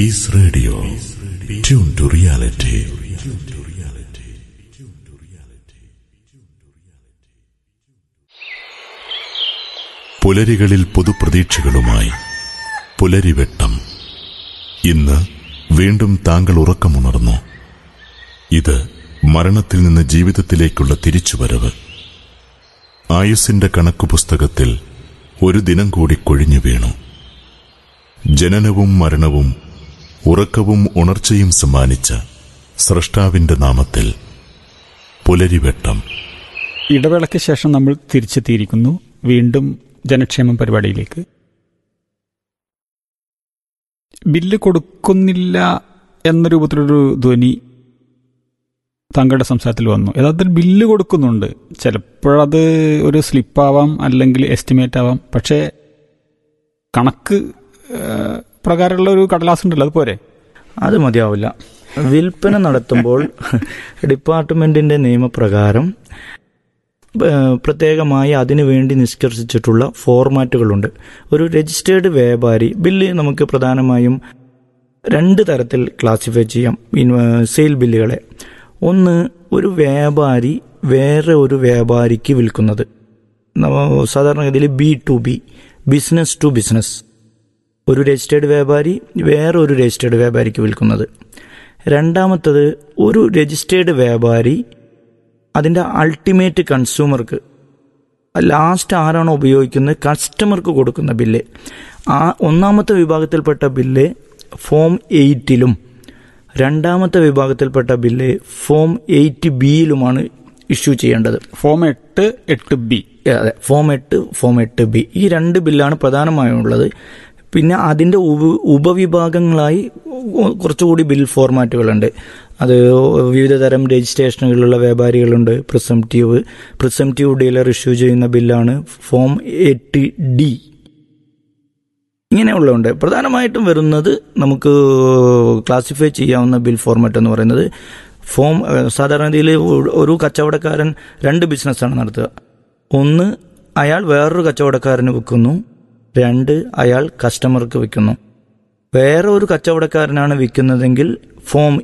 piece radio tune to reality പുലരികളിൽ പുതുപ്രതീക്ഷകളുമായി പുലരിവെട്ടം ഇന്ന് വീണ്ടും താങ്കൾ ഉറക്കമുണർന്നു ഇത് മരണത്തിൽ നിന്ന് ജീവിതത്തിലേക്കുള്ള തിരിച്ചുവരവ് ആയുസ്സിന്റെ കണക്കു പുസ്തകത്തിൽ ഒരു ദിനം കൂടി കൊഴിഞ്ഞു വീണു ജനനവും മരണവും ഉറക്കവും ഉണർച്ചയും സമ്മാനിച്ച സ്രഷ്ടാവിന്റെ നാമത്തിൽ പുലരിവെട്ടം ഇടവേളയ്ക്ക് ശേഷം നമ്മൾ തിരിച്ചെത്തിയിരിക്കുന്നു വീണ്ടും ജനക്ഷേമം പരിപാടിയിലേക്ക് ബില്ല് കൊടുക്കുന്നില്ല എന്ന രൂപത്തിലൊരു ധ്വനി താങ്കളുടെ സംസാരത്തിൽ വന്നു യഥാർത്ഥത്തിൽ ബില്ല് കൊടുക്കുന്നുണ്ട് ചിലപ്പോഴത് ഒരു സ്ലിപ്പാവാം അല്ലെങ്കിൽ എസ്റ്റിമേറ്റ് ആവാം പക്ഷേ കണക്ക് ഏഹ്, പ്രകാരമുള്ള ഒരു കടലാസ് ഉണ്ടല്ലോ അത് പോരെ അത് മതിയാവില്ല വിൽപ്പന നടത്തുമ്പോൾ ഡിപ്പാർട്ട്മെന്റിന്റെ നിയമപ്രകാരം ഏഹ്, പ്രത്യേകമായി അതിനു വേണ്ടി നിഷ്കർഷിച്ചിട്ടുള്ള ഫോർമാറ്റുകളുണ്ട് ഒരു രജിസ്റ്റേർഡ് വ്യാപാരി ബില്ല് നമുക്ക് പ്രധാനമായും രണ്ട് തരത്തിൽ ക്ലാസിഫൈ ചെയ്യാം ഇൻ- സെയിൽ ബില്ലുകളെ ഒന്ന് ഒരു വ്യാപാരി വേറെ ഒരു വ്യാപാരിക്ക് വിൽക്കുന്നത് നമ്മ- സാധാരണഗതിയിൽ B to B business to business ഒരു രജിസ്റ്റേർഡ് വ്യാപാരി വേറെ ഒരു രജിസ്റ്റേർഡ് വ്യാപാരിക്ക് വിൽക്കുന്നത് രണ്ടാമത്തത് ഒരു രജിസ്റ്റേർഡ് വ്യാപാരി അതിൻ്റെ അൾട്ടിമേറ്റ് കൺസ്യൂമർക്ക് ലാസ്റ്റ് ആരാണോ ഉപയോഗിക്കുന്നത് കസ്റ്റമർക്ക് കൊടുക്കുന്ന ബില്ല് ആ ഒന്നാമത്തെ വിഭാഗത്തിൽപ്പെട്ട ബില്ല് ഫോം എയ്റ്റിലും രണ്ടാമത്തെ വിഭാഗത്തിൽപ്പെട്ട ബില്ല് ഫോം എയ്റ്റ് ബിയിലുമാണ് ഇഷ്യൂ ചെയ്യേണ്ടത് ഫോം എട്ട് എട്ട് ബി അതെ ഫോം എട്ട് ഫോം എട്ട് ബി ഈ രണ്ട് ബില്ലാണ് പ്രധാനമായും ഉള്ളത് പിന്നെ അതിൻ്റെ ഉപ ഉപവിഭാഗങ്ങളായി കുറച്ചുകൂടി ബിൽ ഫോർമാറ്റുകളുണ്ട് അത് വിവിധ തരം രജിസ്ട്രേഷനുകളുള്ള വ്യാപാരികളുണ്ട് പ്രിസംറ്റീവ് പ്രിസംറ്റീവ് ഡീലർ ഇഷ്യൂ ചെയ്യുന്ന ബില്ലാണ് ഫോം എട്ട് ഡി ഇങ്ങനെയുള്ളതുണ്ട് പ്രധാനമായിട്ടും വരുന്നത് നമുക്ക് ക്ലാസിഫൈ ചെയ്യാവുന്ന ബിൽ ഫോർമാറ്റ് എന്ന് പറയുന്നത് ഫോം ഏഹ്, സാധാരണഗതിയിൽ ഒരു കച്ചവടക്കാരൻ രണ്ട് ബിസിനസ്സാണ് നടത്തുക ഒന്ന് അയാൾ വേറൊരു കച്ചവടക്കാരന് വിൽക്കുന്നു രണ്ട് അയാൾ കസ്റ്റമർക്ക് വിൽക്കുന്നു വേറെ ഒരു കച്ചവടക്കാരനാണ് വിൽക്കുന്നതെങ്കിൽ ഫോം